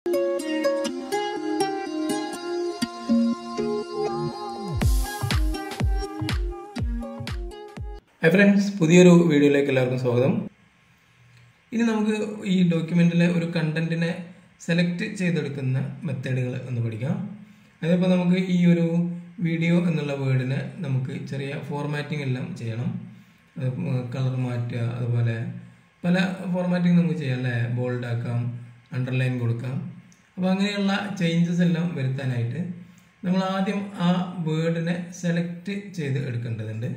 hi friends പുതിയൊരു വീഡിയോയിലേക്ക് എല്ലാവർക്കും സ്വാഗതം ഇനി നമുക്ക് ഈ ഡോക്യുമെന്റിലെ ഒരു കണ്ടന്റിനെ സെലക്ട് ചെയ്തെടുക്കുന്ന മെത്തേഡുകൾ ഒന്ന് പഠിക്കാം അതിപ്പോൾ നമുക്ക് ഈ ഒരു വീഡിയോ എന്നുള്ള വേർഡിനെ നമുക്ക് ചെറിയ ഫോർമാറ്റിംഗ് എല്ലാം ചെയ്യണം കളർ മാറ്റുക അതുപോലെ പല ഫോർമാറ്റിംഗ് നമുക്ക് ചെയ്യാം അല്ലേ ബോൾഡ് ആക്കാം അണ്ടർലൈൻ കൊടുക്കാം അപ്പോൾ അങ്ങനെയുള്ള ചേഞ്ചസ് എല്ലാം വരുത്താനായിട്ട് നമ്മൾ ആദ്യം ആ വേർഡിനെ സെലക്ട് ചെയ്ത് എടുക്കേണ്ടതുണ്ട്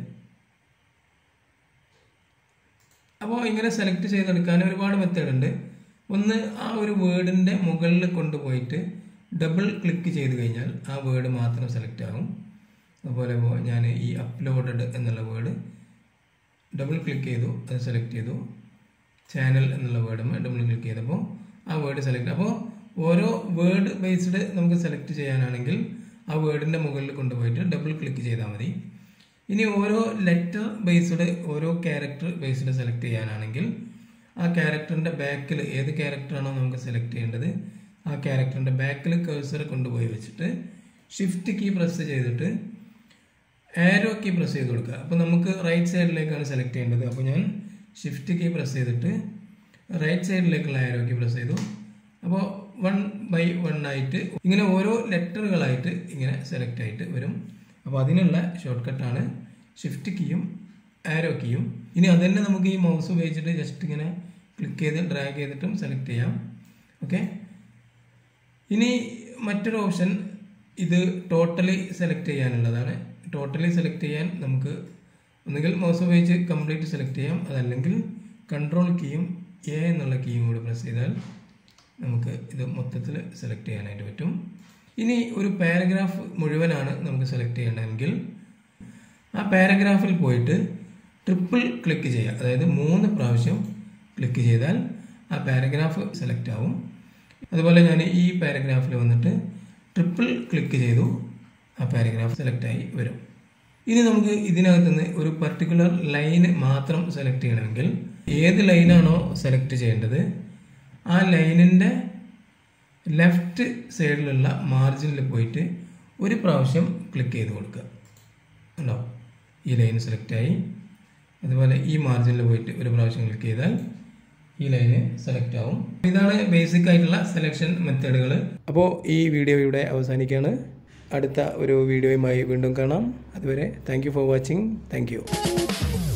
അപ്പോൾ ഇങ്ങനെ സെലക്ട് ചെയ്തെടുക്കാൻ ഒരുപാട് മെത്തേഡ് ഉണ്ട് ഒന്ന് ആ ഒരു വേർഡിൻ്റെ മുകളിൽ കൊണ്ടുപോയിട്ട് ഡബിൾ ക്ലിക്ക് ചെയ്ത് കഴിഞ്ഞാൽ ആ വേർഡ് മാത്രം സെലക്ട് ആകും അതുപോലെ ഞാൻ ഈ അപ്ലോഡഡ് എന്നുള്ള വേർഡ് ഡബിൾ ക്ലിക്ക് ചെയ്തു അത് സെലക്ട് ചെയ്തു ചാനൽ എന്നുള്ള വേർഡ് ഡബിൾ ക്ലിക്ക് ചെയ്തപ്പോൾ ആ വേർഡ് സെലക്ട് അപ്പോൾ ഓരോ വേർഡ് ബേസ്ഡ് നമുക്ക് സെലക്ട് ചെയ്യാനാണെങ്കിൽ ആ വേർഡിൻ്റെ മുകളിൽ കൊണ്ടുപോയിട്ട് ഡബിൾ ക്ലിക്ക് ചെയ്താൽ മതി ഇനി ഓരോ ലെറ്റർ ബേസ്ഡ് ഓരോ ക്യാരക്ടർ ബേസ്ഡ് സെലക്ട് ചെയ്യാനാണെങ്കിൽ ആ ക്യാരക്ടറിൻ്റെ ബാക്കിൽ ഏത് ക്യാരക്ടറാണോ നമുക്ക് സെലക്ട് ചെയ്യേണ്ടത് ആ ക്യാരക്ടറിൻ്റെ ബാക്കിൽ കേഴ്സർ കൊണ്ടുപോയി വെച്ചിട്ട് ഷിഫ്റ്റ് കീ പ്രസ് ചെയ്തിട്ട് ആരോ കീ പ്രസ് ചെയ്ത് കൊടുക്കുക അപ്പോൾ നമുക്ക് റൈറ്റ് സൈഡിലേക്കാണ് സെലക്ട് ചെയ്യേണ്ടത് അപ്പോൾ ഞാൻ ഷിഫ്റ്റ് കീ പ്രസ് ചെയ്തിട്ട് റൈറ്റ് സൈഡിലേക്കുള്ള ആരോ കീ പ്രസ് ചെയ്തു അപ്പോൾ വൺ ബൈ വൺ ആയിട്ട് ഇങ്ങനെ ഓരോ ലെറ്ററുകളായിട്ട് ഇങ്ങനെ സെലക്ട് ആയിട്ട് വരും അപ്പോൾ അതിനുള്ള ഷോർട്ട് കട്ടാണ് ഷിഫ്റ്റ് കീയും ആരോ കീയും ഇനി അത് തന്നെ നമുക്ക് ഈ മൗസ് ഉപയോഗിച്ചിട്ട് ജസ്റ്റ് ഇങ്ങനെ ക്ലിക്ക് ചെയ്ത് ഡ്രാഗ് ചെയ്തിട്ടും സെലക്ട് ചെയ്യാം ഓക്കെ ഇനി മറ്റൊരു ഓപ്ഷൻ ഇത് ടോട്ടലി സെലക്ട് ചെയ്യാനുള്ളതാണ് ടോട്ടലി സെലക്ട് ചെയ്യാൻ നമുക്ക് ഒന്നുകിൽ മൗസ് ഉപയോഗിച്ച് കംപ്ലീറ്റ് സെലക്ട് ചെയ്യാം അതല്ലെങ്കിൽ കൺട്രോൾ കീയും എ എന്നുള്ള കീയും കൂടി പ്രസ് ചെയ്താൽ നമുക്ക് ഇത് മൊത്തത്തിൽ സെലക്ട് ചെയ്യാനായിട്ട് പറ്റും ഇനി ഒരു പാരഗ്രാഫ് മുഴുവനാണ് നമുക്ക് സെലക്ട് ചെയ്യേണ്ടതെങ്കിൽ ആ പാരഗ്രാഫിൽ പോയിട്ട് ട്രിപ്പിൾ ക്ലിക്ക് ചെയ്യുക അതായത് മൂന്ന് പ്രാവശ്യം ക്ലിക്ക് ചെയ്താൽ ആ പാരഗ്രാഫ് സെലക്ട് ആവും അതുപോലെ ഞാൻ ഈ പാരഗ്രാഫിൽ വന്നിട്ട് ട്രിപ്പിൾ ക്ലിക്ക് ചെയ്തു ആ പാരഗ്രാഫ് സെലക്ട് ആയി വരും ഇനി നമുക്ക് ഇതിനകത്തുനിന്ന് ഒരു പർട്ടിക്കുലർ ലൈന് മാത്രം സെലക്ട് ചെയ്യണമെങ്കിൽ ഏത് ലൈനാണോ സെലക്ട് ചെയ്യേണ്ടത് ആ ലൈനിൻ്റെ ലെഫ്റ്റ് സൈഡിലുള്ള മാർജിനിൽ പോയിട്ട് ഒരു പ്രാവശ്യം ക്ലിക്ക് ചെയ്ത് കൊടുക്കുക ഉണ്ടോ ഈ ലൈൻ സെലക്ട് ആയി അതുപോലെ ഈ മാർജിനിൽ പോയിട്ട് ഒരു പ്രാവശ്യം ക്ലിക്ക് ചെയ്താൽ ഈ ലൈന് സെലക്ട് ആവും ഇതാണ് ബേസിക് ആയിട്ടുള്ള സെലക്ഷൻ മെത്തേഡുകൾ അപ്പോൾ ഈ വീഡിയോ ഇവിടെ അവസാനിക്കുകയാണ് അടുത്ത ഒരു വീഡിയോയുമായി വീണ്ടും കാണാം അതുവരെ താങ്ക് ഫോർ വാച്ചിങ് താങ്ക്